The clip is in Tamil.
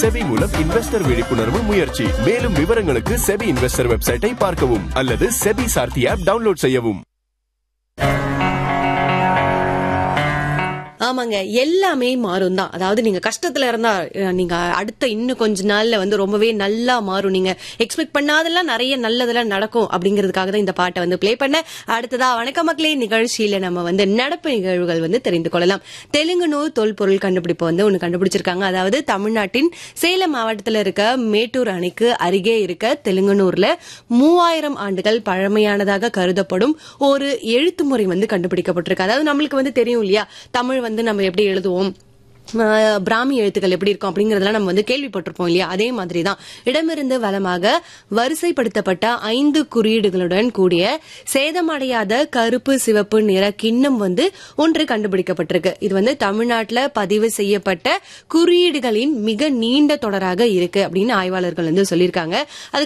செபி மூலம் இன்வெஸ்டர் விழிப்புணர்வு முயற்சி மேலும் விவரங்களுக்கு செபி இன்வெஸ்டர் வெப்சைட்டை பார்க்கவும் அல்லது செபி சார்த்தி ஆப் டவுன்லோட் செய்யவும் ஆமாங்க எல்லாமே மாறும் தான் அதாவது நீங்க கஷ்டத்துல இருந்தா அஹ், நீங்க அடுத்த இன்னும் கொஞ்ச நாள்ல வந்து ரொம்பவே நல்லா மாறும் நீங்க எக்ஸ்பெக்ட் பண்ணாதெல்லாம் நிறைய நல்லதெல்லாம் நடக்கும் அப்படிங்கிறதுக்காக தான் இந்த பாட்டை வந்து ப்ளே பண்ண அடுத்ததா வணக்க மக்களே நிகழ்ச்சியில நம்ம வந்து நடப்பு நிகழ்வுகள் வந்து தெரிந்து கொள்ளலாம் தெலுங்குனூர் தொல்பொருள் கண்டுபிடிப்பு வந்து ஒன்னு கண்டுபிடிச்சிருக்காங்க அதாவது தமிழ்நாட்டின் சேலம் மாவட்டத்துல இருக்க மேட்டூர் அணைக்கு அருகே இருக்க தெலுங்குனூர்ல மூவாயிரம் ஆண்டுகள் பழமையானதாக கருதப்படும் ஒரு எழுத்து முறை வந்து கண்டுபிடிக்கப்பட்டிருக்கு அதாவது நம்மளுக்கு வந்து தெரியும் இல்லையா தமிழ் வந்து நம்ம எப்படி எழுதுவோம் ஆஹ் பிராமி எழுத்துக்கள் எப்படி இருக்கும் அப்படிங்கறதெல்லாம் நம்ம வந்து கேள்விப்பட்டிருப்போம் இல்லையா அதே மாதிரி தான் இடமிருந்து வலமாக வரிசைப்படுத்தப்பட்ட ஐந்து குறியீடுகளுடன் கூடிய சேதமடையாத கருப்பு சிவப்பு நிற கிண்ணம் வந்து ஒன்று கண்டுபிடிக்கப்பட்டிருக்கு இது வந்து தமிழ்நாட்டுல பதிவு செய்யப்பட்ட குறியீடுகளின் மிக நீண்ட தொடராக இருக்கு அப்படின்னு ஆய்வாளர்கள் வந்து சொல்லியிருக்காங்க அது